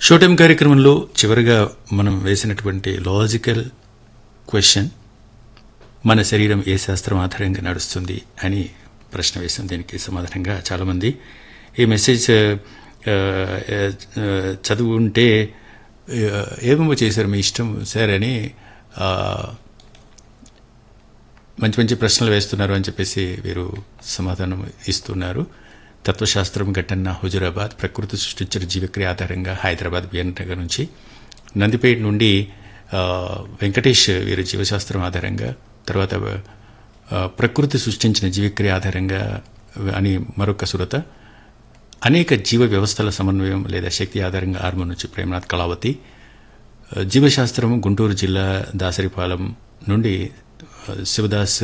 show time కార్యక్రమంలో చివరిగా మనం వేసినటువంటి లాజికల్ క్వశ్చన్ మన శరీరం ఏ శాస్త్రం ఆధారంగా నడుస్తుంది అని ప్రశ్న వేసాం దీనికి సమాధానంగా చాలామంది ఈ మెసేజ్ ఆ, ఆ, ఆ, చదువుంటే ఆ, ఏమేమో చేశారు మీ ఇష్టం సార్ అని ఆ, మంచి మంచి ప్రశ్నలు వేస్తున్నారు అని చెప్పేసి వీరు సమాధానం ఇస్తున్నారు తత్వశాస్త్రం ఘటన హుజురాబాద్ ప్రకృతి సృష్టించిన జీవక్రియ ఆధారంగా హైదరాబాద్ బిఎన్ నగర్ నుంచి నందిపేట నుండి ఆ, వెంకటేష్ వీరు జీవశాస్త్రం ఆధారంగా తర్వాత ఆ, ప్రకృతి సృష్టించిన జీవక్రియ ఆధారంగా అని మరొక సురత అనేక జీవ వ్యవస్థల సమన్వయం లేదా శక్తి ఆధారంగా ఆర్మూర్ నుంచి ప్రేమనాథ్ కళావతి ఆ, జీవశాస్త్రం గుంటూరు జిల్లా దాసరిపాలెం నుండి ఆ, శివదాస్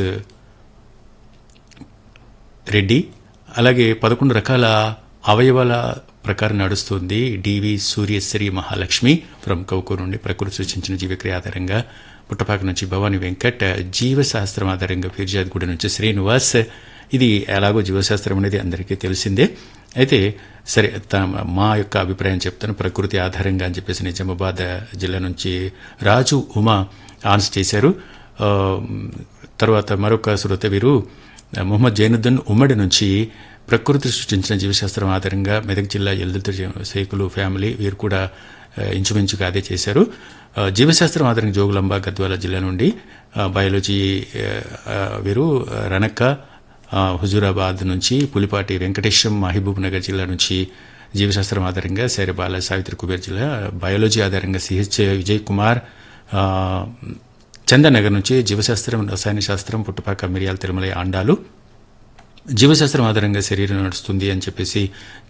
రెడ్డి అలాగే పదకొండు రకాల అవయవాల ప్రకారం నడుస్తుంది డివి సూర్యశ్రీ మహాలక్ష్మి ఫ్రమ్ కౌకూర్ నుండి ప్రకృతి సూచించిన జీవక్రియ ఆధారంగా పుట్టపాక నుంచి భవాని వెంకట్ జీవశాస్త్రం ఆధారంగా ఫిర్జాద్గూడ నుంచి శ్రీనివాస్ ఇది ఎలాగో జీవశాస్త్రం అనేది అందరికీ తెలిసిందే అయితే సరే త- మా యొక్క అభిప్రాయం చెప్తాను ప్రకృతి ఆధారంగా అని చెప్పేసి నిజామాబాద్ జిల్లా నుంచి రాజు ఉమా ఆన్స్ చేశారు ఆ, తర్వాత మరొక శ్రోత వీరు మొహమ్మద్ జైనుద్దీన్ ఉమ్మడి నుంచి ప్రకృతి సృష్టించిన జీవశాస్త్రం ఆధారంగా మెదక్ జిల్లా ఎల్దుత సైకులు ఫ్యామిలీ వీరు కూడా ఆ, ఇంచుమించుగా అదే చేశారు ఆ, జీవశాస్త్రం ఆధారంగా జోగులాంబ గద్వాల జిల్లా నుండి ఆ, బయాలజీ ఆ, ఆ, వీరు ఆ, రనక్క ఆ, హుజూరాబాద్ నుంచి పులిపాటి వెంకటేశం మహబూబ్ నగర్ జిల్లా నుంచి జీవశాస్త్రం ఆధారంగా శైరబాల సావిత్రి కుబేర్ జిల్లా బయాలజీ ఆధారంగా సిహెచ్ విజయ్ కుమార్ ఆ, చందనగర్ నుంచి జీవశాస్త్రం రసాయన శాస్త్రం పుట్టుపాక మిరియాల తిరుమల ఆండాలు జీవశాస్త్రం ఆధారంగా శరీరం నడుస్తుంది అని చెప్పేసి